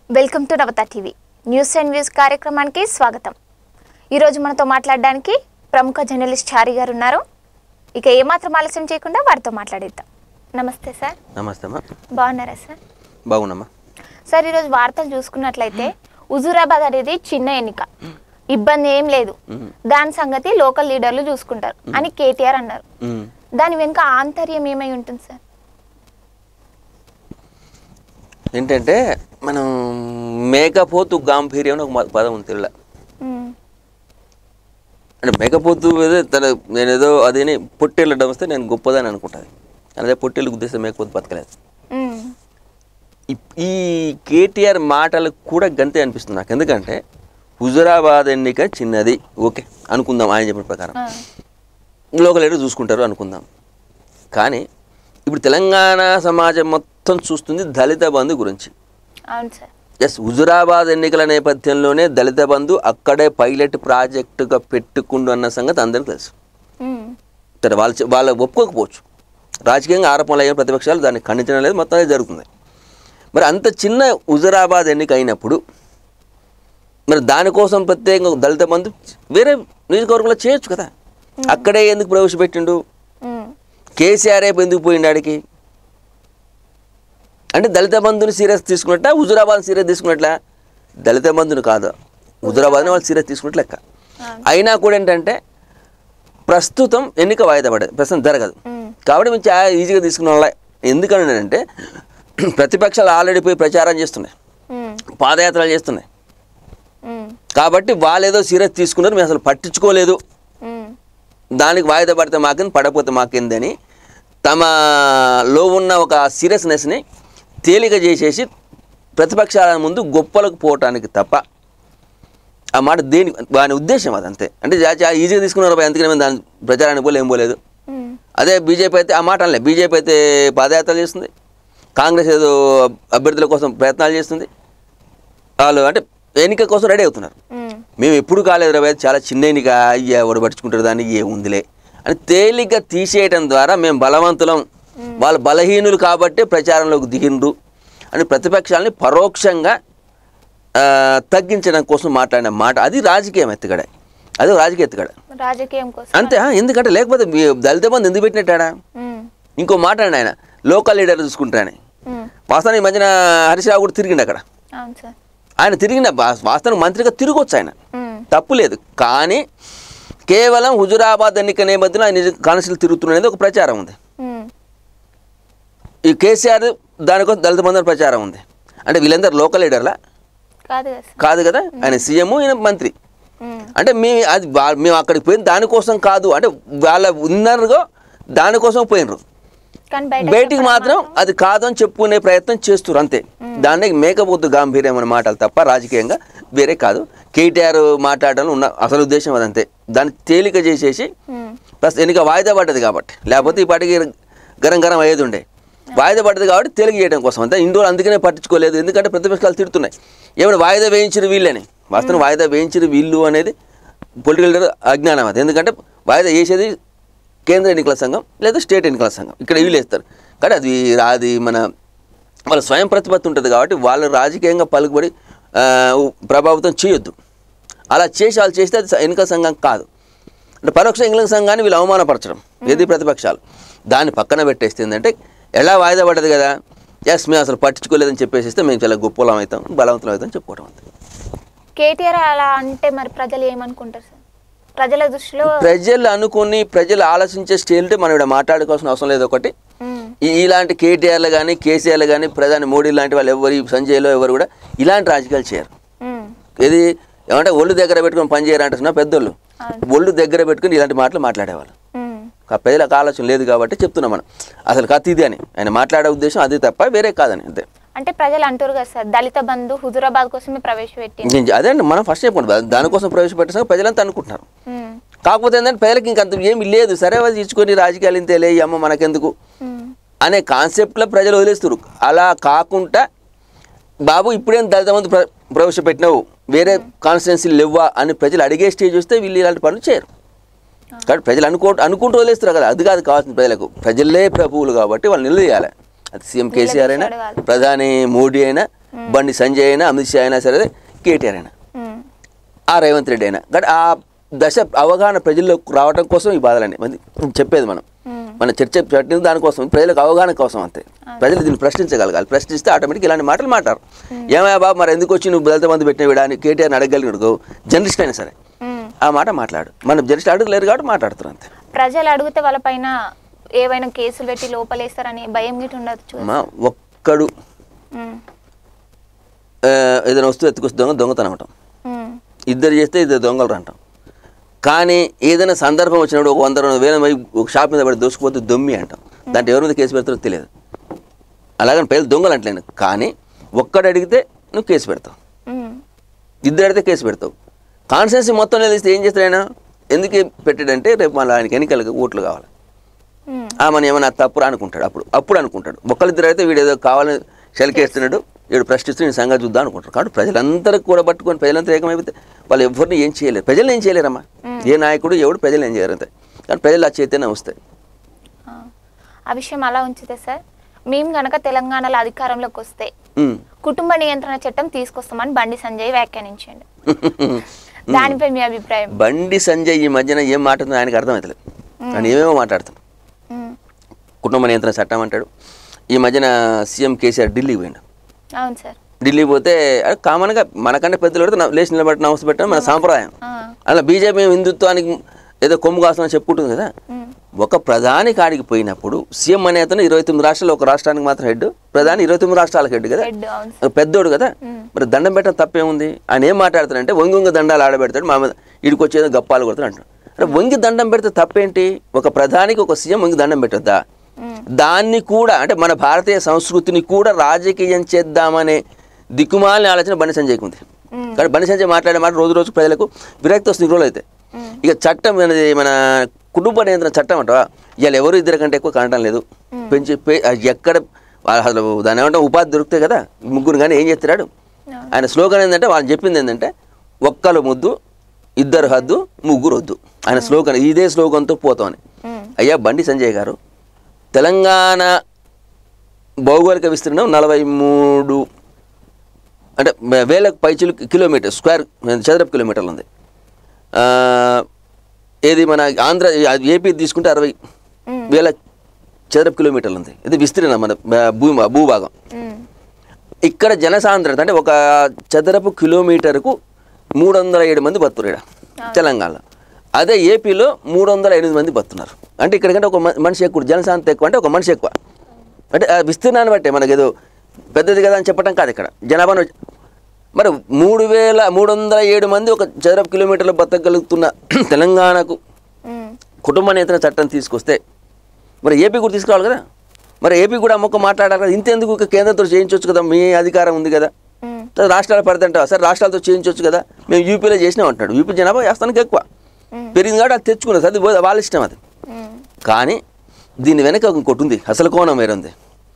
Welcome to Navata TV news and views కార్యక్రమానికి స్వాగతం ఈరోజు మనతో మాట్లాడడానికి ప్రముఖ జర్నలిస్ట్ చారి గారు ఉన్నారు ఇక ఏమాత్రం ఆలస్యం చేయకుండా వారితో మాట్లాడేద్దాం నమస్తే సార్ నమస్తే అమ్మా బాగున్నారా సార్ బాగున్నామ్మా సార్ ఈరోజు వార్తలు చూసుకున్నట్లయితే హుజూరాబాద్ అనేది చిన్న ఎన్నిక ఇబ్బంది ఏం లేదు దాని సంగతి లోకల్ లీడర్లు చూసుకుంటారు అని కేటీఆర్ అన్నారు ఉమ్. దాని వెనుక ఆంతర్యం ఏమై ఉంటుంది సార్ ఏంటంటే మనం మేకపోతు గాంభీర్యం అని ఒక మ- పదం ఉంది తెల్ల ఉమ్, అంటే మేకపోతు ఏదో తన నేనేదో అదేని పొట్టేళ్ళడం వస్తే నేను గొప్పదని అనుకుంటాను అదే పొట్టేళ్ళు గుద్దేస్తే మేకపోతు బతకలేదు ఉమ్, ఈ- ఈ కేటీఆర్ మాటలకు కూడా గంతే అనిపిస్తుంది నాకు ఎందుకంటే హుజురాబాద్ ఎన్నిక చిన్నది ఓకే అనుకుందాం ఆయన చెప్పిన ప్రకారం ఆ, లోకల్ లీడర్ చూసుకుంటారు అనుకుందాం కానీ ఇప్పుడు తెలంగాణ సమాజం మొత్తం చూస్తుంది దళిత బంధు గురించి అవును సార్ ఎస్ హుజురాబాద్ ఎన్నికల నేపథ్యంలోనే దళిత బంధు అక్కడే పైలట్ ప్రాజెక్టుగా పెట్టుకుండు అన్న సంగతి అందరికీ తెలుసు ఉమ్, సరే వాళ్ళు చె- వాళ్ళు ఒప్పుకోకపోవచ్చు రాజకీయంగా ఆరోపణలు అయిన ప్రతిపక్షాలు దాన్ని ఖండించడం లేదు మొత్తం అది జరుగుతుంది మరి అంత చిన్న హుజురాబాద్ ఎన్నిక అయినప్పుడు మరి దానికోసం ప్రత్యేకంగా దళిత బంధు వేరే నియోజకవర్గంలో చేయొచ్చు కదా అక్కడే ఎందుకు ప్రవేశపెట్టిండు ఉమ్, కేసీఆర్ రేపు ఎందుకు పోయిండు ఆడికి అంటే దళిత బంధుని సీరియస్ తీసుకున్నట్ట హుజురాబాద్ సీరియస్ తీసుకున్నట్ల దళిత బంధుని కాదు హుజురాబాద్ని వాళ్ళు సీరియస్ తీసుకున్నట్లు లెక్క అవును. అయినా కూడా ఏంటంటే ప్రస్తుతం ఎన్నిక వాయిదా పడదు ప్రస్తుతం జరగదు ఉమ్, కాబట్టి మేము చాలా ఈజీగా తీసుకున్న వాళ్ళ ఎందుకని అంటే ప్రతిపక్షాలు ఆల్రెడీ పోయి ప్రచారం చేస్తున్నాయి ఉమ్, పాదయాత్రలు చేస్తున్నాయి ఉమ్, కాబట్టి వాళ్ళు ఏదో సీరియస్ తీసుకున్నారు మేము అసలు పట్టించుకోలేదు ఉమ్, దానికి వాయిదా పడితే మాకేంది పడకపోతే మాకేందని తమలో ఉన్న ఒక సీరియస్నెస్ని తేలిక చేసేసి ప్రతిపక్షాల ముందు గొప్పలకు పోవటానికి తప్ప ఆ మాట దేని వాని ఉద్దేశం అదంతే అంటే చా- చాలా ఈజీగా తీసుకున్నారు అబ్బాయి, అందుకని మేము దాని ప్రచారానికి పోలే ఏం పోలేదు ఉమ్, అదే బీజేపీ అయితే ఆ మాట అనలే బీజేపీ అయితే పాదయాత్రలు చేస్తుంది కాంగ్రెస్ ఏదో అభ్యర్థుల కోసం ప్రయత్నాలు చేస్తుంది వాళ్ళు అంటే ఎన్నిక కోసం రెడీ అవుతున్నారు ఉమ్, మేము ఎప్పుడు కాలేదు రా భయ్, చాలా చిన్న ఎన్నిక అయ్యా ఎవడు పట్టించుకుంటారు దాన్ని ఏముందిలే అని తేలిగ్గా తీసేయటం ద్వారా మేము బలవంతులం వాళ్ళు బలహీనులు కాబట్టే ప్రచారంలోకి దిగిండ్రు అని ప్రతిపక్షాలని పరోక్షంగా ఆ, తగ్గించడం కోసం మాట్లాడిన మాట అది రాజకీయం ఎత్తుగడ అది ఒక రాజకీయ ఎత్తుగడ రాజకీయం కోసం అంతే ఆ, ఎందుకంటే లేకపోతే మీ దళిత బంధు ఎందుకు పెట్టినట్టాడా ఉమ్, ఇంకో మాట్లాడిన ఆయన లోకల్ లీడర్ చూసుకుంటారని ఉమ్, వాస్తవానికి ఈ మధ్యన హరీష్ రావు కూడా తిరిగిండు అక్కడ అవును సార్ ఆయన తిరిగిన వా- వాస్తవానికి మంత్రిగా తిరగొచ్చు ఆయన ఉమ్, తప్పు లేదు కానీ కేవలం హుజురాబాద్ ఎన్నిక నేపథ్యంలో ఆయన నిజ కాన్స్టిట్యూల్ తిరుగుతున్నది ఒక ప్రచారం ఉంది ఉమ్, ఈ కేసీఆర్ దానికోసం దళిత బంధువుల ప్రచారం ఉంది అంటే వీళ్ళందరూ లోకల్ లీడర్లా కాదు కదా సార్ కాదు కదా ఆయన సీఎం ఈయన మంత్రి ఉమ్, అంటే మీ అది వా- మేము అక్కడికి పోయిన దానికోసం కాదు అంటే వాళ్ళ ఉన్నారుగా దానికోసం పోయినరు కానీ బయట బయటికి చెప్పడం మాత్రం అది కాదని చెప్పుకునే ప్రయత్నం చేస్తున్నారు అంతే దాన్ని మేకపోతు గాంభీర్యం అనే మాటలు తప్ప రాజకీయంగా వేరే కాదు కేటీఆర్ మాట్లాడడం ఉన్న అసలు ఉద్దేశం అదంతే దాన్ని తేలిక చేసేసి ఉమ్, ప్లస్ ఎన్నిక వాయిదా పడ్డది కాబట్టి లేకపోతే ఈ పాటికి గరం గరం అయ్యేది ఉండే వాయిదా పడ్డది కాబట్టి తేలిక చేయడం కోసం అంతే ఇండోర్ అందుకనే పట్టించుకోలేదు ఎందుకంటే ప్రతిపక్షాలు తిడుతున్నాయి ఏమైనా వాయిదా వేయించిన వీళ్ళని వాస్తవం వాయిదా వేయించిన వీళ్ళు అనేది పొలిటికల్ లీడర్ అజ్ఞానం అది ఎందుకంటే వాయిదా వేసేది కేంద్ర ఎన్నికల సంఘం లేదా స్టేట్ ఎన్నికల సంఘం ఇక్కడ వీళ్ళు వేస్తారు కానీ అది అది మన వాళ్ళ స్వయం ప్రతిపత్తి ఉంటుంది కాబట్టి వాళ్ళు రాజకీయంగా పలుకుబడి ఆ, ప్రభావితం చేయొద్దు అలా చేసి వాళ్ళు చేస్తే అది ఎన్నికల సంఘం కాదు అంటే పరోక్ష ఎన్నికల సంఘాన్ని వీళ్ళు అవమానపరచడం ఏది ప్రతిపక్షాలు దాన్ని పక్కన పెట్టేస్తే ఏంటంటే ఎలా వాయిదా పడ్డది కదా ఎస్ మేము అసలు పట్టించుకోలేదని చెప్పేసిస్తే మేము చాలా గొప్పలం అవుతాం బలవంతులం అవుతాం చెప్పుకోవడం అంతే కేటీఆర్ అలా అంటే మరి ప్రజలు ఏమనుకుంటారు సార్ ప్రజల దృష్టిలో ప్రజలు అనుకుని ప్రజలు ఆలోచించే స్టేల్ మనం ఇక్కడ మాట్లాడుకోవాల్సిన అవసరం లేదు ఒకటి ఉమ్, ఈ ఇలాంటి కేటీఆర్లు కానీ కేసీఆర్లు కానీ ప్రధాని మోడీ లాంటి వాళ్ళు ఎవరు సంజయ్లో ఎవరు కూడా ఇలాంటి రాజకీయాలు చేయరు ఉమ్, ఇది ఏమంటే ఒళ్ళు దగ్గర పెట్టుకొని పని చేయరంటున్నా పెద్దోళ్ళు అవును. ఒళ్ళు దగ్గర పెట్టుకుని ఇలాంటి మాటలు మాట్లాడేవాళ్ళు ఉమ్, ఆ ప్రజలకు ఆలోచన లేదు కాబట్టి చెప్తున్నాం మనం అసలు కత్తి ఇది అని ఆయన మాట్లాడే ఉద్దేశం అది తప్ప వేరే కాదని అంతే అంటే ప్రజలు అంటారు కదా సార్ దళిత బంధు హుజురాబాద్ కోసమే ప్రవేశపెట్టింది నేను- అదే అండి మనం ఫస్ట్ చెప్పండి దానికోసం ప్రవేశపెట్టిన ప్రజలంతా అనుకుంటున్నారు ఉమ్, కాకపోతే ఏంటంటే ప్రజలకు ఇంకంత ఏమి లేదు సరే అది ఇచ్చుకొని రాజకీయాలు ఇంతేలే ఈ అమ్మ మనకెందుకు ఉమ్, అనే కాన్సెప్ట్లో ప్రజలు వదిలేస్తారు అలా కాకుండా బాబు ఇప్పుడేం దళిత మంది ప్ర ప్రవేశపెట్టినావు వేరే కాన్స్టిట్యున్సీ లేవా అని ప్రజలు అడిగే స్టేజ్ వస్తే వీళ్ళు ఇలాంటి పనులు చేయరు కాబట్టి ప్రజలు అనుకో అనుకుంటూ వదిలేస్తారు కదా అది కాదు కావాల్సింది ప్రజలకు ప్రజలే ప్రభువులు కాబట్టి వాళ్ళు నిలదీయాలి అది సీఎం కేసీఆర్ అయినా అడగాలి. ప్రధాని మోడీ అయినా బండి సంజయ్ అయినా అమిత్ షా అయినా సరే కేటీఆర్ అయినా ఉమ్, ఆ రేవంత్ రెడ్డి అయినా కానీ ఆ దశ అవగాహన ప్రజల్లోకి రావడం కోసం ఈ బాధలన్నీ మంది చెప్పేది మనం ఉమ్, మన చర్చ పెట్టిన దానికోసం ప్రజలకు అవగాహన కోసం అంతే ప్రజలు దీన్ని ప్రశ్నించగలగాలి ప్రశ్నిస్తే ఆటోమేటిక్ ఇలాంటి మాటలు మాట్లాడరు ఏమయ్యా బాబు మరి ఎందుకు వచ్చి నువ్వు దళిత మంది పెట్టిన విడా అని కేటీఆర్ని అడగలిగినడుకో జర్నలిస్ట్ అయినా సరే ఉమ్. ఆ మాట మాట్లాడు మనం జర్నలిస్ట్ అడగలేరు కాబట్టి మాట్లాడుతారు అంతే ప్రజలు అడిగితే వాళ్ళపైన ఏవైనా కేసులు పెట్టి లోపలేస్తారని భయం గిట్ట ఉండొచ్చు అమ్మా ఒక్కడు ఉమ్, ఆ, ఏదైనా వస్తువు ఎత్తుకొస్తే దొంగ దొంగతనం అంటాం ఉమ్, ఇద్దరు చేస్తే ఇద్దరు దొంగలు అంటాం కానీ ఏదైనా సందర్భం వచ్చినప్పుడు ఒక వంద రెండు వేల మంది ఒక షాప్ మీద పడి దోసుకుపోతే దొమ్మి అంటాం దాంట్లో ఎవరి మీద కేసు పెడతారో తెలియదు అలాగని పేరు దొంగలు అంటలేను కానీ ఒక్కడు అడిగితే నువ్వు కేసు పెడతావు ఉమ్, ఇద్దరు అడిగితే కేసు పెడతావు కాన్స్టిట్యున్సీ మొత్తం నిలిస్తే ఏం చేస్తాడు ఆయన ఎందుకు పెట్టాడంటే రేపు మళ్ళీ ఆయనకి ఎన్నికలకు ఓట్లు కావాలి ఉమ్, ఆ మన ఏమైనా తప్పురా అనుకుంటాడు అప్పుడు అప్పుడు అనుకుంటాడు ఒక్కరిద్దరు అయితే వీడు ఏదో కావాలని షెల్కేస్తున్నాడు వీడు ప్రశ్నిస్తూ నేను సంగతి చూద్దాం అనుకుంటారు కాబట్టి ప్రజలందరూ కూడా పట్టుకొని ప్రజలంతా ఏకమైపోతే వాళ్ళు ఎవరిని ఏం చేయలేరు ప్రజలు ఏం చేయలేరమ్మా ఏ నాయకుడు ఎవడు ప్రజలు ఏం చేయరు అంతే కానీ ప్రజలు ఆ చైతన్యం వస్తాయి ఆ. ఆ విషయం అలా ఉంచితే సార్ మేము గనక తెలంగాణలో అధికారంలోకి వస్తే ఉమ్. కుటుంబ నియంత్రణ చట్టం తీసుకొస్తామని బండి సంజయ్ వ్యాఖ్యానించండి దానిపై మీ అభిప్రాయం బండి సంజయ్ ఈ మధ్యన ఏం మాట్లాడుతుందో ఆయనకు అర్థమవుతలేదు కానీ ఏమేమో మాట్లాడతాం ఉమ్, కుటుంబ నియంత్రణ చట్టం అంటాడు ఈ మధ్యన సీఎం కేసీఆర్ ఢిల్లీకి పోయిండు అవును సార్ ఢిల్లీ పోతే అది కామన్గా మనకంటే పెద్దలు పెడితే నా- లేచి నిలబడి నమస్తే పెట్టడం మన సాంప్రదాయం ఆ, అలా బీజేపీ హిందుత్వానికి ఏదో కొమ్ము కాస్తుందని చెప్పుకుంటుంది కదా ఉమ్, ఒక ప్రధాని కాడికి పోయినప్పుడు సీఎం అనే అతను ఇరవై తొమ్మిది రాష్ట్రాలు ఒక రాష్ట్రానికి మాత్రం హెడ్ ప్రధాని ఇరవై తొమ్మిది రాష్ట్రాలకు హెడ్ కదా హెడ్ అవును ఒక పెద్దోడు కదా మరి దండం పెట్టడం తప్పేముంది ఆయన ఏం మాట్లాడతాడంటే వంగి వంగి దండాలు ఆడబెడతాడు మా మీద ఇడికి వచ్చేదో గప్పాలు కొడతాడు అంటాడు అంటే వంగి దండం పెడితే తప్పేంటి ఒక ప్రధానికి ఒక సీఎం వంగి దండం పెట్టొద్దా ఉమ్, దాన్ని కూడా అంటే మన భారతీయ సంస్కృతిని కూడా రాజకీయం చేద్దామనే దిక్కుమాలని ఆలోచన బండి సంజయ్కి ఉంది ఉమ్, కానీ బండి సంజయ్ మాట్లాడే మాట రోజు రోజు ప్రజలకు విరక్తి వస్తుంది రోజులు అయితే ఉమ్, ఇక చట్టం అనేది మన కుటుంబ నియంత్రణ చట్టం అంటావా ఇవాళ ఎవరు ఇద్దరు కంటే ఎక్కువ కనటం లేదు పెంచి పే- అది ఎక్కడ వాళ్ళ అసలు దాని ఏమంటే ఉపాధి దొరుకుతాయి కదా ముగ్గురు కానీ ఏం చేస్తున్నాడు అవును. ఆయన స్లోగన్ ఏంటంటే వాళ్ళు చెప్పింది ఏంటంటే ఒక్కలు ముద్దు ఇద్దరు హద్దు ముగ్గురు వద్దు ఆయన స్లోగన్ ఇదే స్లోగన్తో పోతామని ఉమ్, అయ్యా బండి సంజయ్ గారు తెలంగాణ భౌగోళిక విస్తీర్ణం నలభై మూడు అంటే వేల పైచులు కిలోమీటర్ స్క్వేర్ చదరపు కిలోమీటర్లు ఉంది ఆ, ఏది మన ఆంధ్ర ఏపీ తీసుకుంటే అరవై ఉమ్, వేల చదరపు కిలోమీటర్లు ఉంది ఇది విస్తీర్ణం మన భూ భూభాగం ఉమ్, ఇక్కడ జనసాంద్రత అంటే ఒక చదరపు కిలోమీటర్కు మూడు వందల ఏడు మంది బతున్నారు ఇక్కడ తెలంగాణలో అదే ఏపీలో మూడు వందల ఎనిమిది మంది బతున్నారు అంటే ఇక్కడికంటే ఒక మ- మనిషి ఎక్కువ జనసాంద్రత ఎక్కువ అంటే ఒక మనిషి ఎక్కువ అంటే ఆ విస్తీర్ణాన్ని బట్టే మనకి ఏదో పెద్దది కదా అని చెప్పడం కాదు ఇక్కడ జనాభాను మరి మూడు వేల మూడు వందల ఏడు మంది ఒక చదరపు కిలోమీటర్లు బతకగలుగుతున్న తెలంగాణకు ఉమ్, కుటుంబ నియంత్రణ చట్టం తీసుకొస్తే మరి ఏపీ కూడా తీసుకురావాలి కదా మరి ఏపీ కూడా అమ్మొక్క మాట్లాడాలి కదా ఇంతెందుకు ఇక కేంద్రంతో చేయించవచ్చు కదా మీ అధికారం ఉంది కదా ఉమ్, సరే రాష్ట్రాలు పడదంటావా సరే రాష్ట్రాలతో చేయించవచ్చు కదా మేము యూపీలో చేసినాం అంటాడు యూపీ జనాభా వేస్తానికి ఎక్కువ ఉమ్, పెరిగింది కాబట్టి అది తెచ్చుకున్నది అది పోయి- వాళ్ళ ఇష్టం అది ఉమ్, కానీ దీని వెనక ఇంకోటి ఉంది అసలు కోణం వేరుంది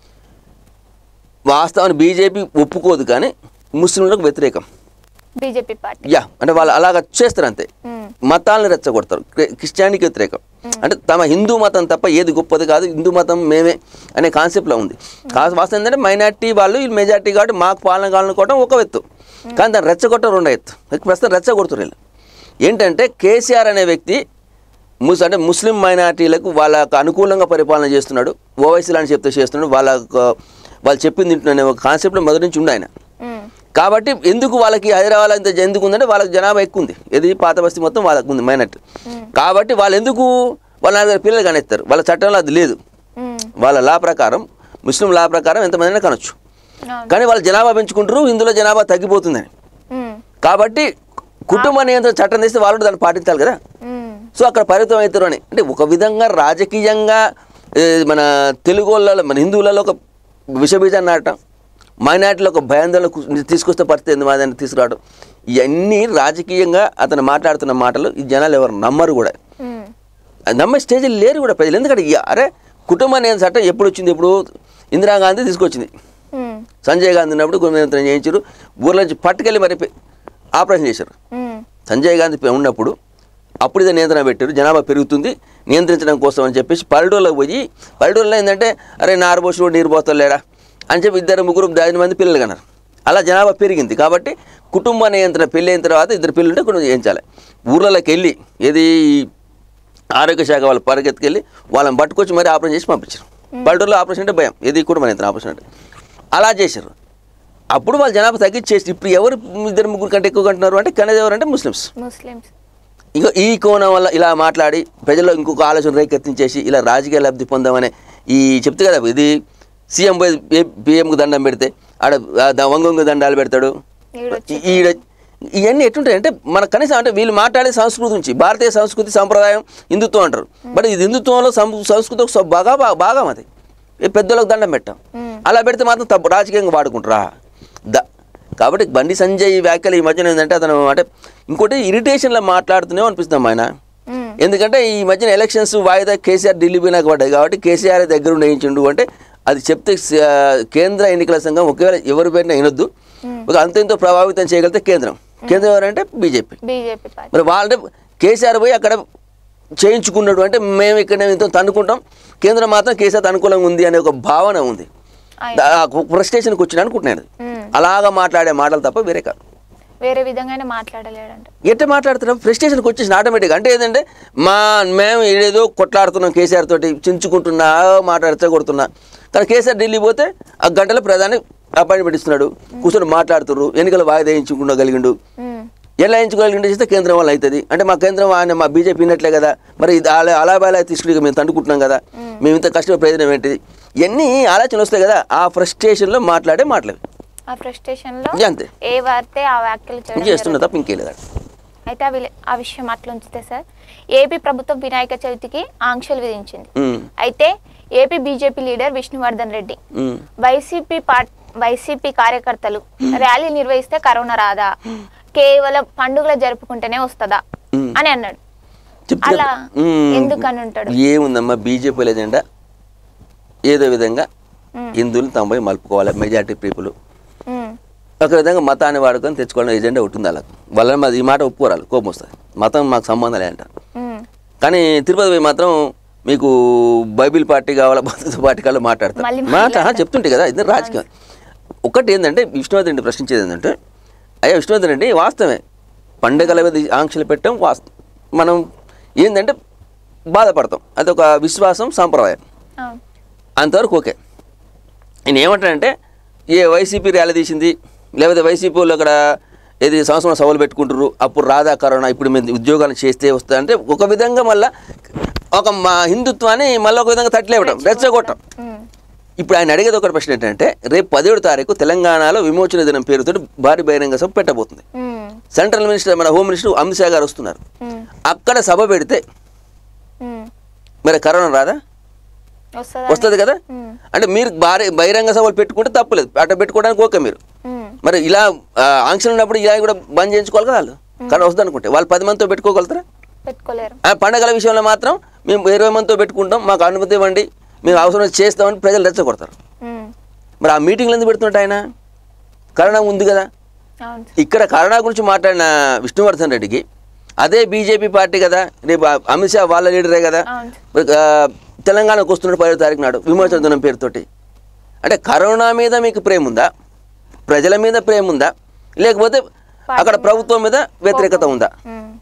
వాస్తవాన్ని బీజేపీ ఒప్పుకోదు కానీ ముస్లింలకు వ్యతిరేకం బీజేపీ పార్టీ యా అంటే వాళ్ళు అలాగ చేస్తారు అంతే ఉమ్, మతాలను రెచ్చగొడతారు క్రి- క్రిస్టియానిటీకి వ్యతిరేకం అంటే తమ హిందూ మతం తప్ప ఏది గొప్పది కాదు హిందూ మతం మేమే అనే కాన్సెప్ట్లో ఉంది కాదు వాస్తవం ఏంటంటే మైనార్టీ వాళ్ళు ఈ మెజార్టీ కాబట్టి మాకు పాలన కావాలనుకోవడం ఒక ఎత్తు కానీ దాన్ని రెచ్చగొట్టడం రెండో ఎత్తు ఇక ప్రస్తుతం రెచ్చగొడుతున్నారు వీళ్ళు ఏంటంటే కేసీఆర్ అనే వ్యక్తి ముస్ అంటే ముస్లిం మైనార్టీలకు వాళ్ళకు అనుకూలంగా పరిపాలన చేస్తున్నాడు ఓవైసీ లాంటి చెప్తే చేస్తున్నాడు వాళ్ళ వాళ్ళు చెప్పింది తింటున్న ఒక కాన్సెప్ట్లో మొదటి నుంచి ఉండి ఆయన ఉమ్, కాబట్టి ఎందుకు వాళ్ళకి హైదరాబాద్ ఇంత ఎందుకు ఉందంటే వాళ్ళకి జనాభా ఎక్కువ ఉంది ఇది పాత బస్తీ మొత్తం వాళ్ళకు ఉంది మైనట్ కాబట్టి వాళ్ళు ఎందుకు వాళ్ళ నలుగురు పిల్లలు కనేస్తారు వాళ్ళ చట్టంలో అది లేదు ఉమ్, వాళ్ళ లా ప్రకారం ముస్లిం లా ప్రకారం ఎంతమంది కనొచ్చు అవును. కానీ వాళ్ళు జనాభా పెంచుకుంటారు ఇందులో జనాభా తగ్గిపోతుందని ఉమ్, కాబట్టి కుటుంబ నియంత్రణ చట్టం తెస్తే వాళ్ళు దాన్ని పాటించాలి కదా ఉమ్, సో అక్కడ పరిమితం అవుతారు అని అంటే ఒక విధంగా రాజకీయంగా ఏ, మన తెలుగు వాళ్ళలో మన హిందువులలో ఒక విషబీజాన్ని నాటడం మైనార్టీలో ఒక భయాందోళన తీసుకొస్తే పరిస్థితి ఎందుకు మాదని తీసుకురావడం ఇవన్నీ రాజకీయంగా అతను మాట్లాడుతున్న మాటలు ఈ జనాలు ఎవరు నమ్మరు కూడా ఉమ్, అది నమ్మే స్టేజ్లో లేరు కూడా ప్రజలు ఎందుకంటే ఈ- అరే కుటుంబ నియంత్రణ చట్టం ఎప్పుడు వచ్చింది ఇప్పుడు ఇందిరాగాంధీ తీసుకొచ్చింది ఉమ్, సంజయ్ గాంధీ ఉన్నప్పుడు కుటుంబ నియంత్రణ చేయించారు ఊర్ల నుంచి పట్టుకెళ్ళి మరి పె- ఆపరేషన్ చేశారు ఉమ్, సంజయ్ గాంధీ పె- ఉన్నప్పుడు అప్పుడు ఇదే నియంత్రణ పెట్టారు జనాభా పెరుగుతుంది నియంత్రించడం కోసం అని చెప్పేసి పల్లెటూరులోకి పోయి పల్లెటూరులో ఏంటంటే అరే నారు పోసి నీరు పోతలేడా అని చెప్పి ఇద్దరు ముగ్గురు ఐదు మంది పిల్లలు కన్నారు అలా జనాభా పెరిగింది కాబట్టి కుటుంబ నియంత్రణ పెళ్ళి అయిన తర్వాత ఇద్దరు పిల్లలు ఉంటే కొన్ని చేయించాలి ఊర్లలోకి వెళ్ళి ఏది ఆరోగ్య శాఖ వాళ్ళు పరిగెత్తుకెళ్ళి వాళ్ళని పట్టుకొచ్చి మరి ఆపరేషన్ చేసి పంపించారు పల్లెటూరులో ఆపరేషన్ అంటే భయం ఏది కుటుంబ నియంత్రణ ఆపరేషన్ అంటే అలా చేశారు అప్పుడు వాళ్ళు జనాభా తగ్గించేసి ఇప్పుడు ఎవరు ఇద్దరు ముగ్గురు కంటే ఎక్కువ కంటున్నారు అంటే కనేది ఎవరంటే ముస్లిమ్స్ ముస్లిమ్స్ ఇక ఈ కోణం వల్ల ఇలా మాట్లాడి ప్రజల్లో ఇంకొక ఆలోచన రేకెత్తించేసి ఇలా రాజకీయ లబ్ధి పొందామనే ఈ చెప్తే కదా ఇది సీఎం పోయి పిఎంకు దండం పెడితే ఆడ ఆ ద- వంగొంగు దండాలు పెడతాడు ఈడొచ్చి ఈ- ఈడ ఇవన్నీ ఎట్లుంటాయి అంటే మన కనీసం అంటే వీళ్ళు మాట్లాడే సంస్కృతి నుంచి భారతీయ సంస్కృతి సంప్రదాయం హిందుత్వం అంటారు బట్ ఇది హిందుత్వంలో సం- సంస్కృతి ఒక సొ- బాగా బా- భాగం అది ఈ పెద్దలకు దండం పెట్టాం మ్మ్. అలా పెడితే మాత్రం తప్పు రాజకీయంగా వాడుకుంటారా ద కాబట్టి బండి సంజయ్ వ్యాఖ్యలు ఈ మధ్యన ఏంటంటే అతను అంటే ఇంకోటి ఇరిటేషన్లో మాట్లాడుతూనే అనిపిస్తాం ఆయన మ్మ్. ఎందుకంటే ఈ మధ్యన ఎలక్షన్స్ వాయిదా కేసీఆర్ ఢిల్లీ పోయినాక పడ్డాయి కాబట్టి కేసీఆర్ దగ్గర ఉండి వేయించిండు అంటే అది చెప్తే స- కేంద్ర ఎన్నికల సంఘం ఒకవేళ ఎవరి పేరున వినొద్దు ఒక అంత ఇంతో ప్రభావితం చేయగలిగితే కేంద్రం కేంద్రం ఎవరంటే బీజేపీ బీజేపీ పార్టీ మరి వాళ్ళ కేసీఆర్ పోయి అక్కడ చేయించుకున్నాడు అంటే మేము ఇక్కడ ఇంత తన్నుకుంటాం కేంద్రం మాత్రం కేసీఆర్ అనుకూలంగా ఉంది అనే ఒక భావన ఉంది ఆయన ఫ్రస్ట్రేషన్కి వచ్చిన అనుకుంటున్నాను మ్మ్. అలాగా మాట్లాడే మాటలు తప్ప వేరే కాదు వేరే విధంగానే మాట్లాడలేడంట ఎట్ట మాట్లాడుతున్నాం ఫ్రస్ట్రేషన్కి వచ్చేసిన ఆటోమేటిక్గా అంటే ఏంటంటే మా మేము ఏదో కొట్లాడుతున్నాం కేసీఆర్ తోటి చించుకుంటున్నా మాట్లాడితే కొడుతున్నా కానీ కేసీఆర్ ఢిల్లీ పోతే ఆ గంటల ప్రధాని అపాయింట్మెంట్ ఇస్తున్నాడు కూర్చొని మాట్లాడుతున్నారు ఎన్నికలు వాయిదా వేయించుకుండగలిగిండు మ్మ్. ఎలా ఎంచుకోగలిగింటే చేస్తే కేంద్రం వల్ల అవుతుంది అంటే మా కేంద్రం ఆయన మా బీజేపీ ఉన్నట్లే కదా మరి ఇది అలా అలా బాలా తీసుకుని ఇక మేము తండుకుంటున్నాం కదా మేము ఇంత కష్టపడే ప్రయోజనం ఏంటిది ఇవన్నీ ఆలోచనలు వస్తాయి కదా ఆ ఫ్రస్ట్రేషన్లో మాట్లాడే మాటలు ఆ ఫ్రస్ట్రేషన్ లో ఇంకే అంతే ఏ వార్తే ఆ వ్యాఖ్యలు చేయడం చేస్తున్నా తప్ప ఇంకేం లేదు అయితే ఆ విల- ఆ విషయం అట్లా ఉంచితే సార్ ఏపీ ప్రభుత్వం వినాయక చవితికి ఆంక్షలు విధించింది ఉమ్, అయితే AP BJP leader Vishnuvardhan Reddy ఉమ్. వైసీపీ పార్ట్ వైసీపీ కార్యకర్తలు ర్యాలీ నిర్వహిస్తే కరోనా రాదా కేవలం పండుగలు జరుపుకుంటేనే వస్తుందా మ్మ్. అని అన్నాడు చెప్తే అలా ఉమ్. ఎందుకని ఉంటాడు ఏముందమ్మా బీజేపీ ఎజెండా ఏదో విధంగా ఉమ్. హిందువులు తమ పోయి మలుపుకోవాలి మెజార్టీ పీపుల్ ఉమ్, ఒక విధంగా మతాన్ని వాడుకొని తెచ్చుకోవడం ఎజెండా ఉంటుంది వాళ్ళకు వాళ్ళని మాది ఈ మాట ఒప్పుకోరాలి కోపం వస్తుంది మతం మాకు సంబంధం లేదంట ఉమ్, కానీ తిరుపతి పోయి మాత్రం మీకు బైబిల్ పార్టీ కావాలా భద్రత పార్టీ కావాలో మాట్లాడతారు మళ్ళీ మాట మాట్లాడతారు. చెప్తుంటే కదా ఇది రాజకీయం ఒకటి ఏంటంటే విష్ణువర్ధన్ రెడ్డి ప్రశ్నించేది ఏంటంటే అయ్యా విష్ణువర్ధన్ రెడ్డి వాస్తవమే పండుగల మీద ఆంక్షలు పెట్టడం వాస్తవం మనం ఏంటంటే బాధపడతాం అదొక విశ్వాసం సాంప్రదాయం అవును అంతవరకు ఓకే నేను ఏమంటానంటే ఏ వైసీపీ ర్యాలీ తీసింది లేకపోతే వైసీపీ వాళ్ళు అక్కడ ఏది సంవత్సరం సభలు పెట్టుకుంటారు అప్పుడు రాదా కరోనా ఇప్పుడు మేము ఉద్యోగాలు చేస్తే వస్తా అంటే ఒక విధంగా మళ్ళీ ఒక మా హిందుత్వాన్ని మళ్ళీ ఒక విధంగా తట్లేవటం రెచ్చగొట్టం ఉమ్, ఇప్పుడు ఆయన అడిగేది ఒక ప్రశ్న ఏంటంటే రేపు పదిహేడు తారీఖు తెలంగాణలో విమోచన దినం పేరుతో భారీ బహిరంగ సభ పెట్టబోతుంది ఉమ్, సెంట్రల్ మినిస్టర్ మన హోమ్ మినిస్టర్ అమిత్ షా గారు వస్తున్నారు ఉమ్, అక్కడ సభ పెడితే ఉమ్. మరి కరోనా రాదా వస్తుందా వస్తుంది కదా ఉమ్, అంటే మీరు భారీ బహిరంగ సభలు పెట్టుకుంటే తప్పులేదు అట్లా పెట్టుకోవడానికి ఓకే మీరు ఉమ్, మరి ఇలా ఆ, ఆంక్షలు ఉన్నప్పుడు ఇలా కూడా బంద్ చేయించుకోవాలి కదా వాళ్ళు కానీ వస్తుంది అనుకుంటే వాళ్ళు పది మందితో పెట్టుకోగలుగుతారా పెట్టుకోలేరు ఆ పండగల విషయంలో మాత్రం మేము ఇరవై మందితో పెట్టుకుంటాం మాకు అనుమతి ఇవ్వండి మేము అవసరం వచ్చి చేస్తామని ప్రజలు రెచ్చగొడతారు ఉమ్, మరి ఆ మీటింగ్లు ఎందుకు పెడుతున్నట్టు ఆయన కరోనా ఉంది కదా అవును ఇక్కడ కరోనా గురించి మాట్లాడిన విష్ణువర్ధన్ రెడ్డికి అదే బీజేపీ పార్టీ కదా రేపు ఆ అమిత్ షా వాళ్ళ లీడరే కదా అవును మరి, ఆ, తెలంగాణకు వస్తున్నాడు పదో తారీఖు నాడు విమోచన దినం పేరుతోటి అంటే కరోనా మీద మీకు ప్రేమ ఉందా ప్రజల మీద ప్రేమ ఉందా లేకపోతే అక్కడ ప్రభుత్వం మీద వ్యతిరేకత ఉందా ఉమ్,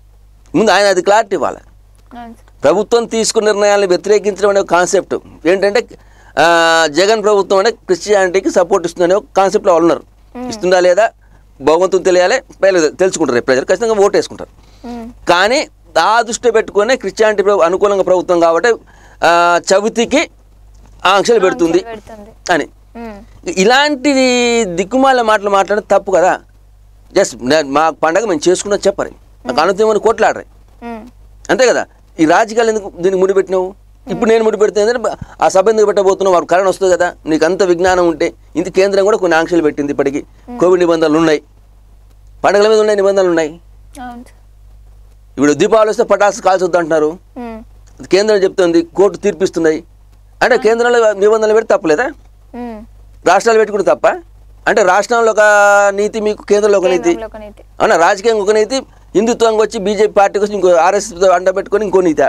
ముందు ఆయన అది క్లారిటీ ఇవ్వాలి అవును సార్. ప్రభుత్వం తీసుకున్న నిర్ణయాలను వ్యతిరేకించడం అనే కాన్సెప్ట్ ఏంటంటే ఆ, జగన్ ప్రభుత్వం అనే క్రిస్టియానిటీకి సపోర్ట్ ఇస్తుందనే ఒక కాన్సెప్ట్లో వాళ్ళు ఉన్నారు ఇస్తుందా లేదా భగవంతుని తెలియాలి ప్రజలు తెలుసుకుంటారు రేపు ప్రజలు ఖచ్చితంగా ఓటు వేసుకుంటారు ఉమ్, కానీ ఆ దృష్టిలో పెట్టుకునే క్రిస్టియానిటీ ప్రభు- అనుకూలంగా ప్రభుత్వం కాబట్టి ఆ, చవితికి ఆంక్షలు పెడుతుంది పెడుతుంది అని ఉమ్, ఇలాంటి దిక్కుమాల మాటలు మాట్లాడడం తప్పు కదా జస్ట్ మా పండగ మేము చేసుకున్నది చెప్పరు నాకు అనుమతి కొట్లాడరు ఉమ్, అంతే కదా ఈ రాజకీయాలు ఎందుకు దీనికి ముడిపెట్టినావు ఇప్పుడు నేను ముడిపెడితే ఏంటంటే ఆ సభ ఎందుకు పెట్టబోతున్నావు వాడు కరోనా వస్తుంది కదా నీకు అంత విజ్ఞానం ఉంటే ఇంత కేంద్రం కూడా కొన్ని ఆంక్షలు పెట్టింది ఇప్పటికీ కోవిడ్ నిబంధనలు ఉన్నాయి పండుగల మీద ఉన్నాయి నిబంధనలు ఉన్నాయి అవును సార్. ఇప్పుడు దీపావళి వస్తే పటాసు కాల్చొద్దు అంటున్నారు ఉమ్, కేంద్రం చెప్తుంది కోర్టు తీర్పిస్తున్నాయి అంటే కేంద్రంలో నిబంధనలు పెడితే తప్పలేదా ఉమ్, రాష్ట్రాలు పెట్టుకుంటే తప్ప అంటే రాష్ట్రంలో ఒక నీతి మీకు కేంద్రంలో ఒక నీతి కేంద్రంలో ఒక నీతి అవునా రాజకీయంగా ఒక నీతి హిందుత్వంగా వచ్చి బీజేపీ పార్టీకి వచ్చి ఇంకో ఆర్ఎస్ అండ పెట్టుకొని ఇంకో నీతి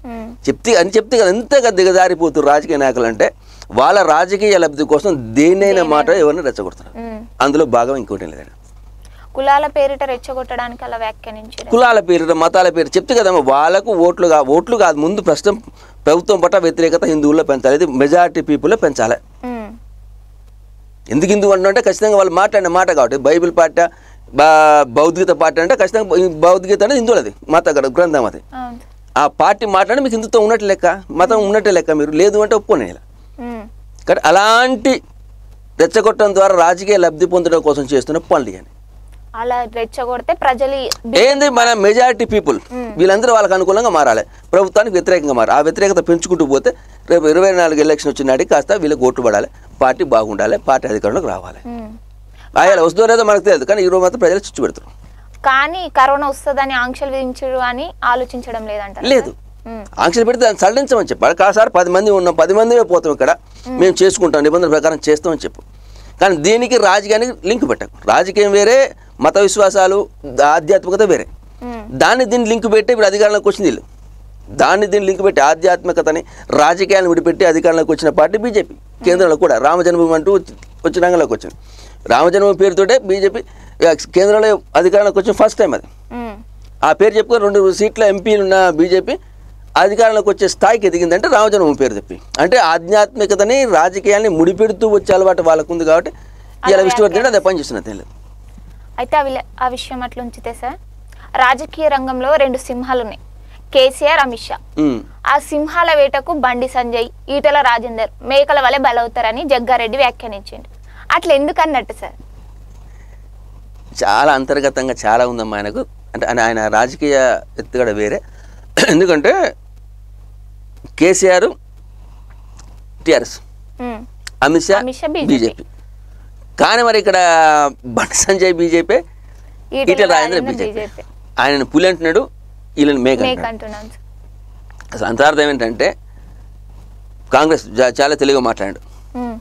ఉమ్, చెప్తే అని చెప్తే కదా ఎంతగా దిగజారిపోతున్నారు రాజకీయ నాయకులు అంటే వాళ్ళ రాజకీయ లబ్ధి కోసం దేన్నైనా మాట ఎవరిని రెచ్చగొడుతున్నారు ఉమ్. అందులో భాగం ఇంకోటి లేదండి కులాల పేరిట రెచ్చగొట్టడానికి అలా వ్యాఖ్యానించారు కులాల పేరు మతాల పేరు చెప్తే కదమ్మా వాళ్ళకు ఓట్లు కా ఓట్లు కాదు ముందు ప్రస్తుతం ప్రభుత్వం పట్ల వ్యతిరేకత హిందువుల్లో పెంచాలి ఇది మెజారిటీ పీపుల్లో పెంచాలి ఉమ్, ఎందుకు హిందూ అంటే ఖచ్చితంగా వాళ్ళు మాట్లాడిన మాట కాబట్టి బైబిల్ పాట బా భౌద్గీత పాట అంటే ఖచ్చితంగా ఈ భౌద్గీత అనేది హిందువులది మత గ్ర- గ్రంథం అది అవును ఆ పార్టీ మాట్లాడి మీకు హిందుత్వం ఉన్నట్టు లెక్క మతం ఉన్నట్టే లెక్క మీరు లేదు అంటే ఒప్పుకోనే ఇలా ఉమ్, కానీ అలాంటి రెచ్చగొట్టడం ద్వారా రాజకీయ లబ్ధి పొందడం కోసం చేస్తున్న పనులు అని అలా రెచ్చగొడితే ప్రజలు ఈ- ఏంది మన మెజారిటీ పీపుల్ వీళ్ళందరూ వాళ్ళకి అనుకూలంగా మారాలి ప్రభుత్వానికి వ్యతిరేకంగా మారాలి ఆ వ్యతిరేకత పెంచుకుంటూ పోతే రేపు ఇరవై నాలుగు ఎలక్షన్ వచ్చిన నాటికి కాస్త వీళ్ళకి ఓట్లు పడాలి పార్టీ బాగుండాలి పార్టీ అధికారంలోకి రావాలి ఉమ్. ఆయన వస్తుందో లేదో మనకు తెలియదు కానీ ఈరోజు మాత్రం ప్రజలు చుచ్చు పెడతారు కానీ కరోనా వస్తుందని ఆంక్షలు విధించరు అని ఆలోచించడం లేదంటారు లేదు ఉమ్, ఆంక్షలు పెడితే దాన్ని సడలించమని చెప్పాలి కాసారి పది మంది ఉన్నాం పది మందిమే పోతాం ఇక్కడ మేము చేసుకుంటాం నిబంధనల ప్రకారం చేస్తామని చెప్పు కానీ దీనికి రాజకీయానికి లింక్ పెట్టకు రాజకీయం వేరే మత విశ్వాసాలు ఆధ్యాత్మికత వేరే ఉమ్, దాన్ని దీన్ని లింక్ పెట్టి ఇప్పుడు అధికారంలోకి వచ్చింది వీళ్ళు దాన్ని దీన్ని లింక్ పెట్టి ఆధ్యాత్మికతని రాజకీయాలను విడిపెట్టి అధికారంలోకి వచ్చిన పార్టీ బీజేపీ కేంద్రంలో కూడా రామజన్మభూమి అంటూ వచ్చి- వచ్చి రంగంలోకి వచ్చింది రామజన్మభూమి పేరుతోటే బీజేపీ కేంద్రంలో అధికారంలోకి వచ్చిన ఫస్ట్ టైం అది ఉమ్, ఆ పేరు చెప్పుకొని రెండు సీట్ల ఎంపీలు ఉన్న బీజేపీ అధికారంలోకి వచ్చే స్థాయికి ఎదిగిందంటే రామజన్మభూమి పేరు చెప్పి అంటే ఆధ్యాత్మికతని రాజకీయాల్ని ముడిపెడుతూ వచ్చే అలవాటు వాళ్ళకు ఉంది కాబట్టి ఇలా విష్ణువర్ధన్ అదే పని చేస్తున్నది తెలియదు అయితే ఆ విల- ఆ విషయం అట్లా ఉంచితే సార్ రాజకీయ రంగంలో రెండు సింహాలు ఉన్నాయి కేసీఆర్ అమిత్ షా ఉమ్. ఆ సింహాల వేటకు బండి సంజయ్ ఈటల రాజేందర్ మేకల వలె బలవుతారని జగ్గారెడ్డి వ్యాఖ్యానించిండు అట్లా ఎందుకు అన్నట్టు సార్ చాలా అంతర్గతంగా చాలా ఉందమ్మా ఆయనకు అంటే ఆయన ఆయన రాజకీయ ఎత్తుగడ వేరే ఎందుకంటే కేసీఆర్ టిఆర్ఎస్ ఉమ్, అమిత్ షా అమిత్ షా BJP. బీజేపీ కానీ మరి ఇక్కడ Bandi Sanjay BJP Etela Etela Rajendra Rajender BJP BJP ఆయనను పులి అంటున్నాడు వీళ్ళని మేక మేక్ అంటున్నాడు అంటున్నాను సార్. అసలు అంతరార్థం ఏంటంటే కాంగ్రెస్ జా- చాలా తెలుగుగా మాట్లాడాడు ఉమ్,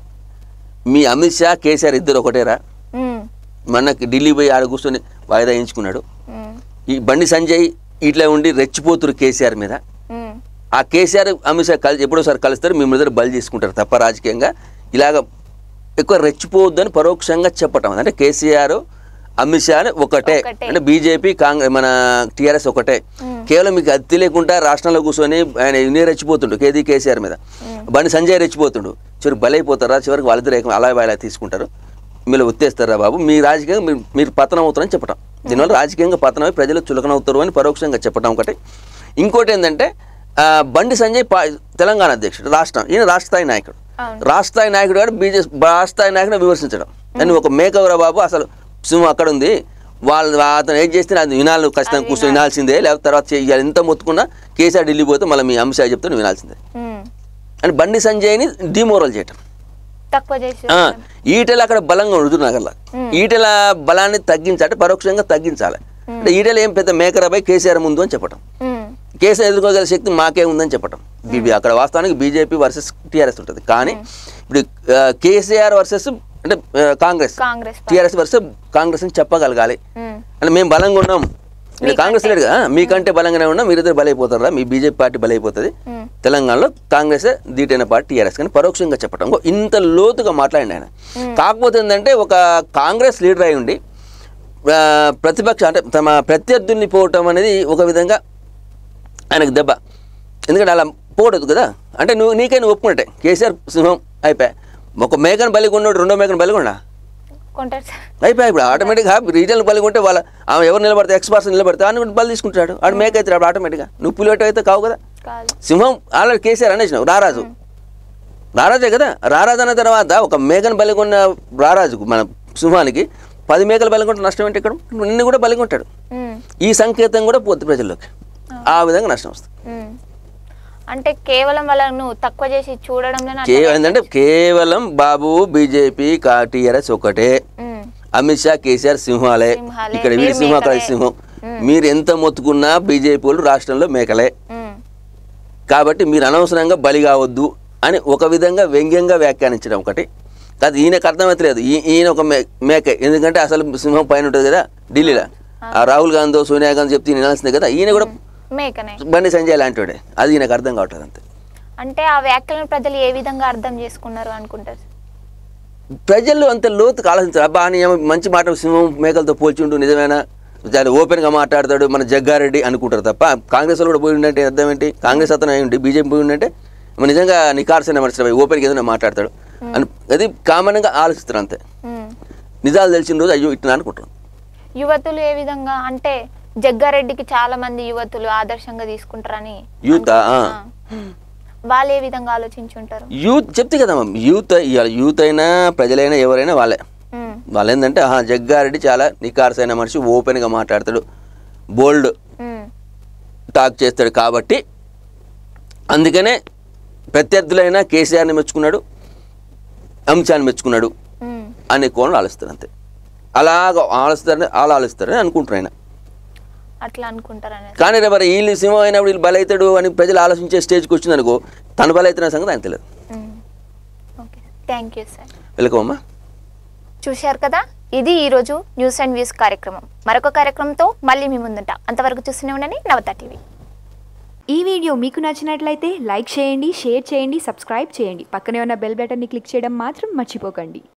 మీ అమిత్ షా కేసీఆర్ ఇద్దరు ఒకటేరా ఉమ్, మనకి ఢిల్లీ పోయి ఆడ కూర్చొని వాయిదా వేయించుకున్నాడు ఉమ్, ఈ బండి సంజయ్ ఇట్లా ఉండి రెచ్చిపోతురు కేసీఆర్ మీద ఉమ్, ఆ కేసీఆర్ అమిత్ షా కలిసి ఎప్పుడోసారి కలుస్తారు మీ ఇద్దరు బలి తీసుకుంటారు తప్ప రాజకీయంగా ఇలాగ ఎక్కువ రెచ్చిపోవద్దని పరోక్షంగా చెప్పటం అంటే కేసీఆర్ అమిత్ షా అని ఒకటే ఒకటే. అంటే బీజేపీ కాంగ్రెస్ మన టీఆర్ఎస్ ఒకటే కేవలం మీకు అది తెలియకుండా రాష్ట్రంలో కూర్చొని ఆయన ఇన్ని రెచ్చిపోతుండు కేదీ కేసీఆర్ మీద బండి సంజయ్ రెచ్చిపోతుండు చివరికి బలైపోతారా చివరికి వాళ్ళిద్దరు ఏకం అలా ఇలా తీసుకుంటారు మీరు ఒత్తేస్తారా బాబు మీ రాజకీయంగా మీరు మీరు పతనం అవుతారని చెప్పటం దీనివల్ల రాజకీయంగా పతనమై ప్రజలు చులకన అవుతారు అని పరోక్షంగా చెప్పటం ఒకటి ఇంకోటి ఏంటంటే ఆ, బండి సంజయ్ పా తెలంగాణ అధ్యక్షుడు రాష్ట్రం ఈయన రాష్ట్ర స్థాయి నాయకుడు అవును. రాష్ట్ర స్థాయి నాయకుడు గారు బీజేపీ రాష్ట్ర స్థాయి నాయకుడు విమర్శించడం అని ఒక మేకవరా బాబు అసలు సింహం అక్కడ ఉంది వాళ్ళు అతను ఏం చేస్తే అది వినాలి ఖచ్చితంగా కూర్చొని వినాల్సిందే లేకపోతే తర్వాత చేయాలి ఎంత మొత్తుకున్నా కేసీఆర్ ఢిల్లీ పోతే మళ్ళీ మీ అంశ చెప్తే నువ్వు వినాల్సిందే ఉమ్. అని బండి సంజయ్ని డిమోరల్ చేయటం తక్కువ చేసి ఆ, ఈటెల అక్కడ బలంగా ఉంటుంది నగర్లో ఈటెల బలాన్ని తగ్గించాలంటే పరోక్షంగా తగ్గించాలి అంటే ఈటెల ఏం పెద్ద మేకరాబాయ్ కేసీఆర్ ముందు అని చెప్పటం ఉమ్, కేసీఆర్ ఎదుర్కోగల శక్తి మాకే ఉందని చెప్పటం బీబీ అక్కడ వాస్తవానికి బీజేపీ వర్సెస్ టీఆర్ఎస్ ఉంటుంది కానీ ఇప్పుడు ఆ, కేసీఆర్ వర్సెస్ అంటే ఆ, కాంగ్రెస్ కాంగ్రెస్ పార్టీ. టీఆర్ఎస్ వర్సెస్ కాంగ్రెస్ అని చెప్పగలగాలి ఉమ్, అంటే మేము బలంగా ఉన్నాం ఇక్కడ కాంగ్రెస్ లేదు కదా మీకంటే బలంగానే ఉన్నాం మీరిద్దరు బలైపోతారా మీ బీజేపీ పార్టీ బలైపోతుంది ఉమ్, తెలంగాణలో కాంగ్రెస్ దీటైన పార్టీ టీఆర్ఎస్ కానీ పరోక్షంగా చెప్పటం ఇంకో ఇంత లోతుగా మాట్లాడింది ఆయన కాకపోతే ఏంటంటే ఒక కాంగ్రెస్ లీడర్ అయి ఉండి ఆ, ప్రతిపక్ష అంటే తమ ప్రత్యర్థుల్ని పోవటం అనేది ఒక విధంగా ఆయనకు దెబ్బ ఎందుకంటే అలా పోవడదు కదా అంటే నువ్వు నీకే నువ్వు ఒప్పుకున్నట్టే కేసీఆర్ సింహం అయిపోయా ఒక మేకను బలిగొన్నాడు రెండో మేకను బలిగొండా కొంటారు సార్ అయిపోయి ఇప్పుడు ఆటోమేటిక్గా రీజనల్ బలి ఉంటే వాళ్ళ ఆమె ఎవరు నిలబడితే ఎక్స్ పర్సన్ నిలబడితే ఆయన కూడా బలి తీసుకుంటాడు ఆడు మేక అవుతాడు అప్పుడు ఆటోమేటిక్గా నువ్వు పులివెట్ట అయితే కావు కదా కాదు సింహం ఆల్రెడీ కేసీఆర్ అనేసినావు రారాజు రారాజే కదా రారాజు అన్న తర్వాత ఒక మేకను బలిగొన్న రారాజుకు మన సింహానికి పది మేకలు బలిగొంటే నష్టం ఏంటి ఇక్కడ నిన్ను కూడా బలిగొంటాడు ఉమ్, ఈ సంకేతం కూడా పోతుంది ప్రజల్లోకి ఆ విధంగా నష్టం వస్తుంది ఉమ్. అంటే కేవలం వాళ్ళను తక్కువ చేసి చూడడంలో కేవలం ఏంటంటే కేవలం బాబు బీజేపీ కా టీఆర్ఎస్ ఒకటే అమిత్ షా కేసీఆర్ సింహాలే సింహాలే, ఇక్కడ వీడి మీరు సింహం అక్కడ మేకలే. సింహం మీరు ఎంత మొత్తుకున్నా బీజేపీ వాళ్ళు రాష్ట్రంలో మేకలే కాబట్టి మీరు అనవసరంగా బలి కావద్దు అని ఒక విధంగా వ్యంగ్యంగా వ్యాఖ్యానించడం ఒకటి కాదు ఈయనకు అర్థమవుతలేదు ఈ ఈయన ఒక మే మేకే ఎందుకంటే అసలు సింహం పైన ఉంటుంది కదా ఢిల్లీలో ఆ రాహుల్ గాంధీ సోనియా గాంధీ చెప్తే ఈయన వినాల్సిందే కదా ఈయన కూడా మేకనే బండి సంజయ్ లాంటి వాడే అది నాకు అర్థం కావట్లేదు అంతే అంటే ఆ వ్యాఖ్యలను ప్రజలు ఏ విధంగా అర్థం చేసుకున్నారు అనుకుంటారు ప్రజలు అంత లోతుకు ఆలోచించారు అబ్బా అని ఏమో మంచి మాట సింహం మేకలతో పోల్చుంటూ నిజమేనా చాలా ఓపెన్గా మాట్లాడతాడు మన జగ్గారెడ్డి అనుకుంటారు తప్ప కాంగ్రెస్ వాళ్ళు కూడా పోయి ఉండంటే అర్థం ఏంటి కాంగ్రెస్ అతను అయి ఉండి బీజేపీ పోయి ఉండంటే మరి నిజంగా నికార్సైన మనిషి ఓపెన్గా ఏదైనా మాట్లాడతాడు అని అది కామన్గా ఆలోచిస్తారు అంతే ఉమ్. నిజాలు తెలిసిన రోజు అయ్యో ఇట్లా అనుకుంటారు యువతులు ఏ విధంగా అంటే జగ్గారెడ్డికి చాలా మంది యువతులు ఆదర్శంగా తీసుకుంటారని యూత్ ఆ. వాళ్ళు ఏ విధంగా ఆలోచించుంటారు యూత్ చెప్తే కదా మమ్, యూత్ ఇవాళ యూత్ అయినా ప్రజలైనా ఎవరైనా వాళ్ళే ఉమ్. వాళ్ళు ఏంటంటే ఆహా జగ్గారెడ్డి చాలా నికార్సైన మనిషి ఓపెన్గా మాట్లాడతాడు బోల్డ్ ఉమ్. టాక్ చేస్తాడు కాబట్టి అందుకనే ప్రత్యర్థులైనా కేసీఆర్ని మెచ్చుకున్నాడు అంశాన్ని మెచ్చుకున్నాడు ఉమ్. అనే కోణంలో ఆలోస్తారు అంతే అలాగ ఆలోస్తారని అలా ఆలోస్తారని అనుకుంటారు ఆయన అట్లా అనుకుంటారు అనేది కానీ రే మరి వీళ్ళు సింహం అయినప్పుడు వీళ్ళు బలవుతాడు అని ప్రజలు ఆలోచించే స్టేజ్కి వచ్చింది అనుకో తను బలవుతున్న సంగతి ఆయన తెలియదు okay thank you sir welcome అమ్మా చూశారు కదా ఇది ఈరోజు న్యూస్ అండ్ వ్యూస్ కార్యక్రమం మరొక కార్యక్రమంతో మళ్ళీ మీ ముందుంట అంతవరకు చూస్తూనే ఉండండి నవత టీవీ ఈ వీడియో మీకు నచ్చినట్లయితే లైక్ చేయండి షేర్ చేయండి సబ్స్క్రైబ్ చేయండి పక్కనే ఉన్న బెల్ బటన్ని క్లిక్ చేయడం మాత్రం మర్చిపోకండి